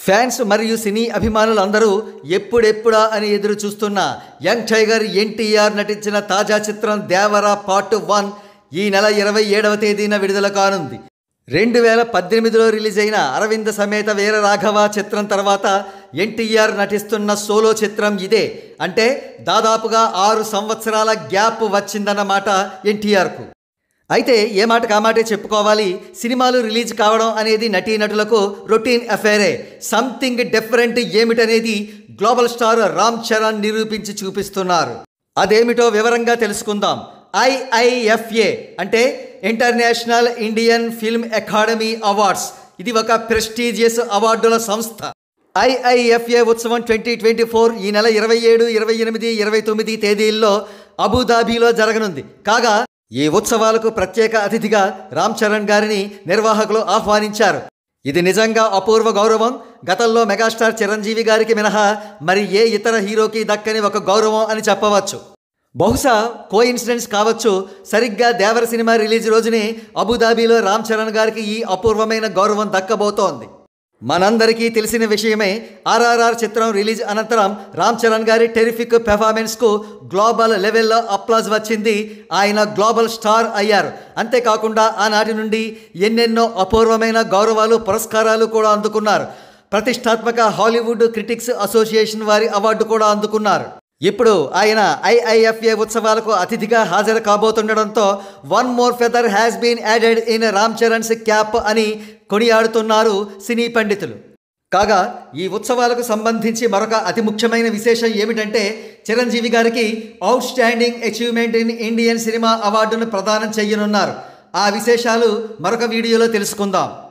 fans మరియు సినీ అభిమానులందరూ ఎప్పుడెప్పుడా అని ఎదురు చూస్తున్న యంగ్ టైగర్ ఎన్టీఆర్ నటించిన తాజా చిత్రం దేవరా పార్ట్ వన్ ఈ నెల ఇరవై ఏడవ తేదీన విడుదల కానుంది రెండు వేల పద్దెనిమిదిలో రిలీజ్ అయిన అరవింద సమేత వీర రాఘవ చిత్రం తర్వాత ఎన్టీఆర్ నటిస్తున్న సోలో చిత్రం ఇదే అంటే దాదాపుగా ఆరు సంవత్సరాల గ్యాప్ వచ్చిందన్నమాట ఎన్టీఆర్కు అయితే ఏ మాట కామాటే చెప్పుకోవాలి సినిమాలు రిలీజ్ కావడం అనేది నటీనటులకు రొటీన్ అఫేరే సంథింగ్ డిఫరెంట్ ఏమిటనేది గ్లోబల్ స్టార్ రామ్ చరణ్ నిరూపించి చూపిస్తున్నారు అదేమిటో వివరంగా తెలుసుకుందాం ఐఐఎఫ్ఏ అంటే international Indian film academy awards ఇది ఒక ప్రెస్టీజియస్ అవార్డుల సంస్థ ఐఐఎఫ్ఏ ఉత్సవం ట్వంటీ ట్వంటీ ఫోర్ ఈ నెల ఇరవై ఏడు ఇరవై ఎనిమిది ఇరవై తొమ్మిది తేదీల్లో అబుదాబీలో జరగనుంది కాగా ఈ ఉత్సవాలకు ప్రత్యేక అతిథిగా రామ్ చరణ్ గారిని నిర్వాహకులు ఆహ్వానించారు ఇది నిజంగా అపూర్వ గౌరవం గతంలో మెగాస్టార్ చిరంజీవి గారికి మినహా మరి ఏ ఇతర హీరోకి దక్కని ఒక గౌరవం అని చెప్పవచ్చు బహుశా కో ఇన్సిడెంట్స్ కావచ్చు సరిగ్గా దేవర సినిమా రిలీజ్ రోజునే అబుదాబీలో రామ్ చరణ్ గారికి ఈ అపూర్వమైన గౌరవం దక్కబోతోంది మనందరికీ తెలిసిన విషయమే ఆర్ఆర్ఆర్ చిత్రం రిలీజ్ అనంతరం రామ్ చరణ్ గారి టెరిఫిక్ పెర్ఫార్మెన్స్కు గ్లోబల్ లెవెల్లో అప్లాజ్ వచ్చింది ఆయన గ్లోబల్ స్టార్ అయ్యారు అంతేకాకుండా ఆనాటి నుండి ఎన్నెన్నో అపూర్వమైన గౌరవాలు పురస్కారాలు కూడా అందుకున్నారు ప్రతిష్టాత్మక హాలీవుడ్ క్రిటిక్స్ అసోసియేషన్ వారి అవార్డు కూడా అందుకున్నారు ఇప్పుడు ఆయన ఐఐఎఫ్ఏ ఉత్సవాలకు అతిథిగా హాజరు కాబోతుండడంతో one more feather has been added in Ram Charan's cap అని కొనియాడుతున్నారు సినీ పండితులు కాగా ఈ ఉత్సవాలకు సంబంధించి మరొక అతి ముఖ్యమైన విశేషం ఏమిటంటే చిరంజీవి గారికి outstanding achievement in Indian cinema అవార్డును ప్రదానం చేయనున్నారు ఆ విశేషాలు మరొక వీడియోలో తెలుసుకుందాం